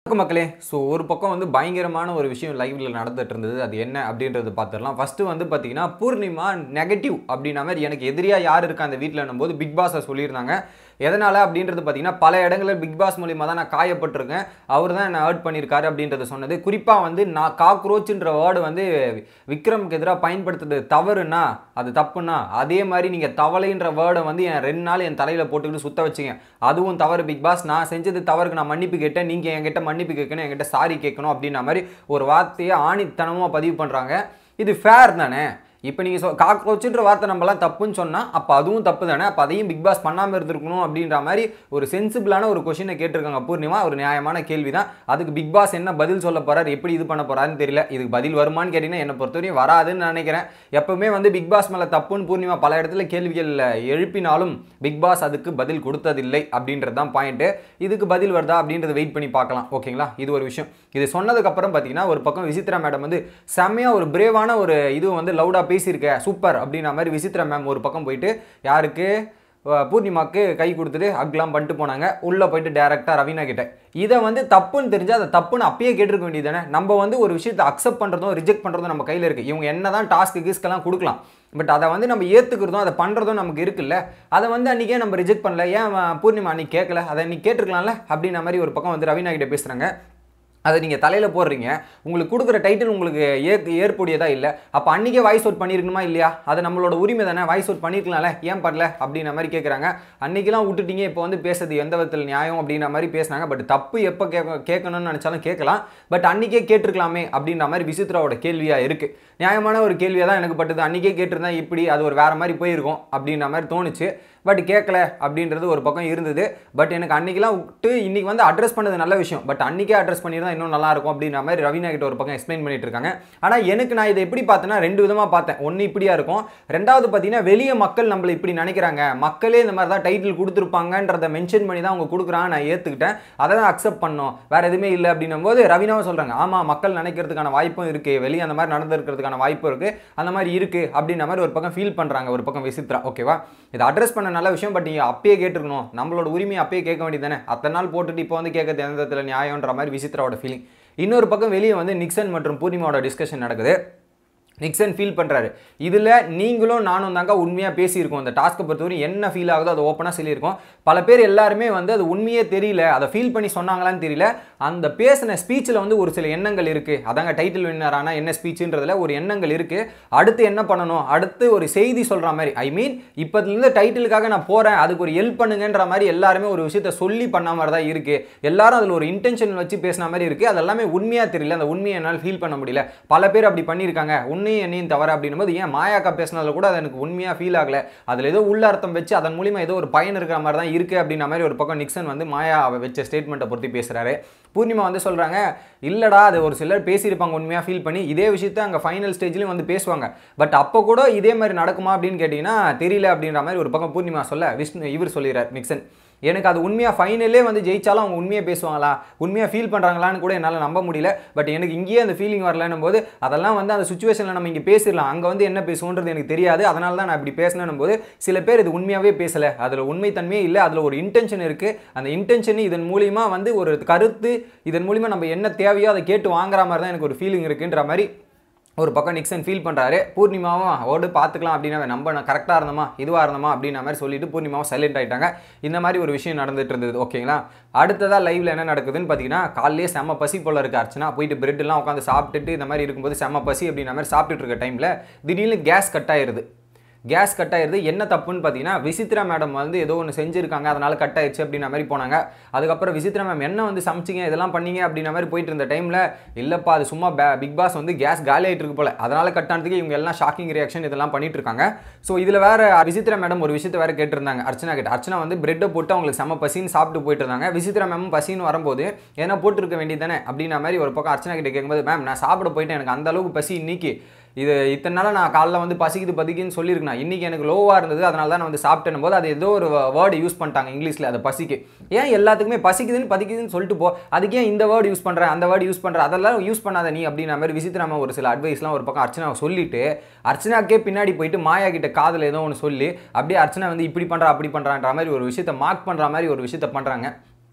வணக்கம் மக்களே ஸோ ஒரு பக்கம் வந்து பயங்கரமான ஒரு விஷயம் லைவ்ல நடந்துட்டு இருந்தது அது என்ன அப்படின்றது பார்த்துடலாம் ஃபர்ஸ்ட் வந்து பார்த்தீங்கன்னா பூர்ணிமா நெகட்டிவ் அப்படின்ன மாதிரி எனக்கு எதிரியாக யார் இருக்கா அந்த வீட்டில் போது பிக் பாஸை சொல்லியிருந்தாங்க எதனால் அப்படின்றது பார்த்தீங்கன்னா பல இடங்களில் பிக் பாஸ் மூலியமாக தான் நான் காயப்பட்டிருக்கேன் அவர் தான் என்னை ஹர்ட் பண்ணியிருக்காரு அப்படின்றத சொன்னது குறிப்பாக வந்து நான் காக்ரோச்ன்ற வேர்டு வந்து விக்ரமுக்கு எதிராக பயன்படுத்துறது தவறுனா அது தப்புனா அதே மாதிரி நீங்கள் தவளைன்ற வேர்டை வந்து என் ரெண்டு நாள் என் தலையில் போட்டுக்கிட்டு சுத்த வச்சிங்க அதுவும் தவறு பிக் பாஸ் நான் செஞ்சது தவறுக்கு நான் மன்னிப்பு கேட்டேன் நீங்கள் என்கிட்ட மன்னிப்பு கேட்கணும் என்கிட்ட சாரி கேட்கணும் அப்படின்ற மாதிரி ஒரு வார்த்தையை ஆணித்தனமாக பதிவு பண்ணுறாங்க இது ஃபேர் தானே இப்போ நீங்கள் சொ காக்ரோச்சுன்ற வார்த்தை நம்மலாம் தப்புன்னு சொன்னால் அப்போ அதுவும் தப்பு தானே அப்போ அதையும் பிக் பாஸ் பண்ணாமல் இருந்திருக்கணும் அப்படின்ற மாதிரி ஒரு சென்சிபிளான ஒரு கொஷினை கேட்டிருக்காங்க பூர்ணிமா ஒரு நியாயமான கேள்வி தான் அதுக்கு பிக் பாஸ் என்ன பதில் சொல்ல போறாரு எப்படி இது பண்ண போறாருன்னு தெரியல இதுக்கு பதில் வருமான்னு கேட்டிங்கன்னா என்னை பொறுத்தவரையும் வராதுன்னு நான் நினைக்கிறேன் எப்பவுமே வந்து பிக் பாஸ் மேலே தப்புன்னு பூர்ணிமா பல இடத்துல கேள்விகள் எழுப்பினாலும் பிக் பாஸ் அதுக்கு பதில் கொடுத்ததில்லை அப்படின்றது தான் பாயிண்ட்டு இதுக்கு பதில் வருதா அப்படின்றத வெயிட் பண்ணி பார்க்கலாம் ஓகேங்களா இது ஒரு விஷயம் இது சொன்னதுக்கப்புறம் பார்த்தீங்கன்னா ஒரு பக்கம் விசித்ரா மேடம் வந்து செம்மையாக ஒரு பிரேவான ஒரு இது வந்து லவுடாக பேசியிருக்க சூப்பர் அப்படின்ற மாதிரி விசித்ரா மேம் ஒரு பக்கம் போயிட்டு யாருக்கு அஹ் பூர்ணிமாக்கு கை கொடுத்துட்டு அக்லாம் பண்ணிட்டு போனாங்க உள்ளே போயிட்டு டேரெக்டாக ரவீனா கிட்ட இதை வந்து தப்புன்னு தெரிஞ்சால் அதை தப்புன்னு அப்பயே கேட்டிருக்க வேண்டியது தானே நம்ம வந்து ஒரு விஷயத்தை அக்செப்ட் பண்ணுறதும் ரிஜெக்ட் பண்ணுறதும் நம்ம கையில் இருக்குது இவங்க என்ன தான் டாஸ்க்கு கீஸ்க்கெல்லாம் கொடுக்கலாம் பட் அதை வந்து நம்ம ஏற்றுக்கிறதும் அதை பண்ணுறதும் நமக்கு இருக்குல்ல அதை வந்து அன்றைக்கே நம்ம ரிஜெக்ட் பண்ணல ஏன் அவன் பூர்ணிமா அன்றைக்கி கேட்கல அதை நீ கேட்டிருக்கலாம்ல அப்படின்ற மாதிரி ஒரு பக்கம் வந்து ரவீனா கிட்ட பேசுகிறாங்க அதை நீங்கள் தலையில் போடுறீங்க உங்களுக்கு கொடுக்குற டைட்டில் உங்களுக்கு ஏ ஏற்புடையதா இல்லை அப்போ அன்றைக்கே வாய்ஸ் அவுட் பண்ணியிருக்கணுமா இல்லையா அது நம்மளோட உரிமை தானே வாய்ஸ் அவுட் பண்ணியிருக்கலாம்ல ஏன் பண்ணல அப்படின்ற மாதிரி கேட்குறாங்க அன்றைக்கெலாம் விட்டுட்டீங்க இப்போ வந்து பேசுறது எந்த விதத்தில் நியாயம் அப்படின்ற மாதிரி பேசுனாங்க பட் தப்பு எப்போ கேட்க கேட்கணும்னு நினச்சாலும் கேட்கலாம் பட் அன்றைக்கே கேட்டிருக்கலாமே அப்படின்ற மாதிரி விசித்ராவோட கேள்வியாக இருக்குது நியாயமான ஒரு கேள்வியாக தான் எனக்கு பட்டது அன்றைக்கே கேட்டிருந்தா இப்படி அது ஒரு வேறு மாதிரி போயிருக்கும் அப்படின்ற மாதிரி தோணுச்சு பட் கேட்கல அப்படின்றது ஒரு பக்கம் இருந்தது பட் எனக்கு அன்றைக்கெலாம் விட்டு இன்றைக்கி வந்து அட்ரஸ் பண்ணது நல்ல விஷயம் பட் அன்றைக்கே அட்ரஸ் பண்ணியிருந்தா இன்னும் நல்லா இருக்கும் அப்படின்ற மாதிரி ரவீனா கிட்ட ஒரு பக்கம் எக்ஸ்பிளைன் பண்ணிட்டு இருக்காங்க ஆனால் எனக்கு நான் இதை எப்படி பார்த்தேன்னா ரெண்டு விதமாக பார்த்தேன் ஒன்று இப்படியா இருக்கும் ரெண்டாவது பார்த்தீங்கன்னா வெளியே மக்கள் நம்மளை இப்படி நினைக்கிறாங்க மக்களே இந்த மாதிரி தான் டைட்டில் கொடுத்துருப்பாங்கன்றத மென்ஷன் பண்ணி தான் அவங்க கொடுக்குறாங்க நான் ஏற்றுக்கிட்டேன் அதை தான் அக்செப்ட் பண்ணோம் வேற எதுவுமே இல்லை அப்படின்னும் போது ரவீனாவும் சொல்கிறாங்க ஆமாம் மக்கள் நினைக்கிறதுக்கான வாய்ப்பும் இருக்குது வெளியே அந்த மாதிரி நடந்திருக்கிறதுக்கான வாய்ப்பும் இருக்குது அந்த மாதிரி இருக்குது அப்படின்ற மாதிரி ஒரு பக்கம் ஃபீல் பண்ணுறாங்க ஒரு பக்கம் விசித்ரா ஓகேவா இதை அட்ரஸ் பண்ண நல்ல விஷயம் பட் நீங்கள் அப்பயே கேட்டிருக்கணும் நம்மளோட உரிமையை அப்பயே கேட்க வேண்டியது தானே அத்தனை நாள் போட்டுட்டு இப்போ வந்து கேட்கறது எந்த விதத்தில் நியாயம்ன்ற மாதிரி விசித்ராவோட ஃபீலிங் இன்னொரு பக்கம் வெளியே வந்து நிக்சன் மற்றும் பூர்ணிமாவோட டிஸ்கஷன் நடக்குது நிக்சன் ஃபீல் பண்ணுறாரு இதில் நீங்களும் நானும் தாங்க உண்மையாக பேசியிருக்கோம் அந்த டாஸ்க்கை பொறுத்தவரை என்ன ஃபீல் ஆகுதோ அதை ஓப்பனாக சொல்லியிருக்கோம் பல பேர் எல்லாருமே வந்து அது உண்மையே தெரியல அதை ஃபீல் பண்ணி சொன்னாங்களான்னு தெரியல அந்த பேசின ஸ்பீச்சில் வந்து ஒரு சில எண்ணங்கள் இருக்குது அதாங்க டைட்டில் வின்னர் ஆனால் என்ன ஸ்பீச்சுன்றதுல ஒரு எண்ணங்கள் இருக்குது அடுத்து என்ன பண்ணணும் அடுத்து ஒரு செய்தி சொல்கிற மாதிரி ஐ மீன் இப்போதுலேருந்து டைட்டிலுக்காக நான் போகிறேன் அதுக்கு ஒரு ஹெல்ப் பண்ணுங்கன்ற மாதிரி எல்லாருமே ஒரு விஷயத்த சொல்லி பண்ண மாதிரி தான் இருக்குது எல்லாரும் அதில் ஒரு இன்டென்ஷன் வச்சு பேசின மாதிரி இருக்குது அது எல்லாமே உண்மையாக தெரியல அந்த உண்மையை என்னால் ஃபீல் பண்ண முடியல பல பேர் அப்படி பண்ணியிருக்காங்க உண்மையும் என்னையும் தவறு அப்படின்னும் போது ஏன் மாயாக்கா பேசினதில் கூட அது எனக்கு உண்மையாக ஃபீல் ஆகல அதில் ஏதோ உள்ள அர்த்தம் வச்சு அதன் மூலியமா ஏதோ ஒரு பயன் இருக்கிற மாதிரி தான் இருக்குது அப்படின்ற மாதிரி ஒரு பக்கம் நிக்சன் வந்து மாயா வச்ச ஸ்டேட்மெண்ட்டை பொறுத்து பேசுகிறாரு பூர்ணிமா வந்து சொல்கிறாங்க இல்லைடா அது ஒரு சிலர் பேசியிருப்பாங்க உண்மையாக ஃபீல் பண்ணி இதே விஷயத்த அங்கே ஃபைனல் ஸ்டேஜ்லேயும் வந்து பேசுவாங்க பட் அப்போ கூட இதே மாதிரி நடக்குமா அப்படின்னு கேட்டிங்கன்னா தெரியல அப்படின்ற மாதிரி ஒரு பக்கம் பூர்ணிமா சொல்ல விஷ்ணு இவர் சொல்லிடுறார் நிக்சன் எனக்கு அது உண்மையாக ஃபைனலே வந்து ஜெயிச்சாலும் அவங்க உண்மையாக பேசுவாங்களா உண்மையாக ஃபீல் பண்ணுறாங்களான்னு கூட என்னால் நம்ப முடியல பட் எனக்கு இங்கேயே அந்த ஃபீலிங் வரலன்னும் போது அதெல்லாம் வந்து அந்த சுச்சுவேஷனில் நம்ம இங்கே பேசிடலாம் அங்கே வந்து என்ன பேசுவோன்றது எனக்கு தெரியாது அதனால தான் நான் இப்படி பேசினேன் போது சில பேர் இது உண்மையாகவே பேசலை அதில் உண்மைத்தன்மையே இல்லை அதில் ஒரு இன்டென்ஷன் இருக்குது அந்த இன்டென்ஷன் இதன் மூலிமா வந்து ஒரு கருத்து இதன் மூலிமா நம்ம என்ன தேவையோ அதை கேட்டு வாங்குற மாதிரி தான் எனக்கு ஒரு ஃபீலிங் இருக்குன்ற மாதிரி ஒரு பக்கம் நிக்சன் ஃபீல் பண்ணுறாரு பூர்ணிமாவும் ஓடு பார்த்துக்கலாம் அப்படின்னா நம்ம நான் கரெக்டாக இருந்தோமா இதுவாக இருந்தோமா அப்படின்ற மாதிரி சொல்லிட்டு பூர்ணிமாவும் சைலண்ட் ஆகிட்டாங்க இந்த மாதிரி ஒரு விஷயம் நடந்துட்டு இருந்தது ஓகேங்களா அடுத்ததாக லைவில் என்ன நடக்குதுன்னு பார்த்தீங்கன்னா காலையிலே செம்ம பசி போல இருக்கு அர்ச்சனா போயிட்டு பிரெட்லாம் உட்காந்து சாப்பிட்டுட்டு இந்த மாதிரி இருக்கும்போது செம்ம பசி அப்படின்ற மாதிரி சாப்பிட்டுட்டு இருக்க டைமில் திடீர்னு கேஸ் கட் ஆயிருது கேஸ் கட் ஆயிருது என்ன தப்புன்னு பார்த்தீங்கன்னா விசித்ரா மேடம் வந்து ஏதோ ஒன்று செஞ்சுருக்காங்க அதனால கட் ஆயிடுச்சு அப்படின்ற மாதிரி போனாங்க அதுக்கப்புறம் விசித்ரா மேம் என்ன வந்து சமைச்சிங்க இதெல்லாம் பண்ணீங்க அப்படின்ற மாதிரி போயிட்டு இருந்த டைமில் இல்லைப்பா அது சும்மா பிக் பாஸ் வந்து கேஸ் காலி ஆகிட்டு இருக்கு போல அதனால கட் ஆனதுக்கு இவங்க எல்லாம் ஷாக்கிங் ரியாக்ஷன் இதெல்லாம் பண்ணிட்டு இருக்காங்க ஸோ இதில் வேற விசித்ரா மேடம் ஒரு விஷயத்தை வேற கேட்டிருந்தாங்க அர்ச்சனா கிட்ட அர்ச்சனா வந்து பிரெட்டை போட்டு அவங்களுக்கு செம்ம பசின்னு சாப்பிட்டு போயிட்டு இருந்தாங்க விசித்ரா மேம் பசின்னு வரும்போது ஏன்னா போட்டுருக்க வேண்டியது தானே அப்படின்ற மாதிரி ஒரு பக்கம் அர்ச்சனா கிட்ட கேட்கும்போது மேம் நான் சாப்பிட போயிட்டேன் எனக்கு அந்த அளவுக்கு பசி இன்னைக்கு இது இத்தனை நாளாக நான் காலைல வந்து பசிக்குது பசிக்குன்னு சொல்லியிருக்கேன் இன்றைக்கி எனக்கு லோவாக இருந்தது அதனால தான் நான் வந்து சாப்பிட்டேன் போது அது ஏதோ ஒரு வேர்டு யூஸ் பண்ணிட்டாங்க இங்கிலீஷில் அதை பசிக்கு ஏன் எல்லாத்துக்குமே பசிக்குதுன்னு பசிக்குதுன்னு சொல்லிட்டு போ அதுக்கு ஏன் இந்த வேர்டு யூஸ் பண்ணுறேன் அந்த வேர்டு யூஸ் பண்ணுற அதெல்லாம் யூஸ் பண்ணாத நீ அப்படின்ற மாதிரி விசித்திராம ஒரு சில அட்வைஸ்லாம் ஒரு பக்கம் அர்ச்சனா சொல்லிட்டு அர்ச்சனாக்கே பின்னாடி போயிட்டு மாயா கிட்ட காதில் ஏதோ ஒன்று சொல்லி அப்படியே அர்ச்சனா வந்து இப்படி பண்ணுறா அப்படி பண்ணுறான்ற மாதிரி ஒரு விஷயத்தை மார்க் பண்ணுற மாதிரி ஒரு விஷயத்த பண்ணுறாங்க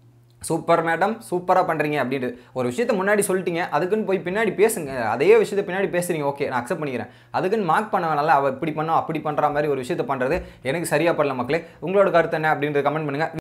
சூப்பர் மேடம் சூப்பராக பண்ணுறீங்க அப்படின்ட்டு ஒரு விஷயத்த முன்னாடி சொல்லிட்டீங்க அதுக்குன்னு போய் பின்னாடி பேசுங்க அதே விஷயத்த பின்னாடி பேசுறீங்க ஓகே நான் அக்செப்ட் பண்ணிக்கிறேன் அதுக்குன்னு மார்க் பண்ண வேணால அவள் இப்படி பண்ணோம் அப்படி பண்ணுற மாதிரி ஒரு விஷயத்த பண்ணுறது எனக்கு சரியாக படல மக்களே உங்களோட கருத்து என்ன அப்படின்றது கமெண்ட் பண்ணுங்கள்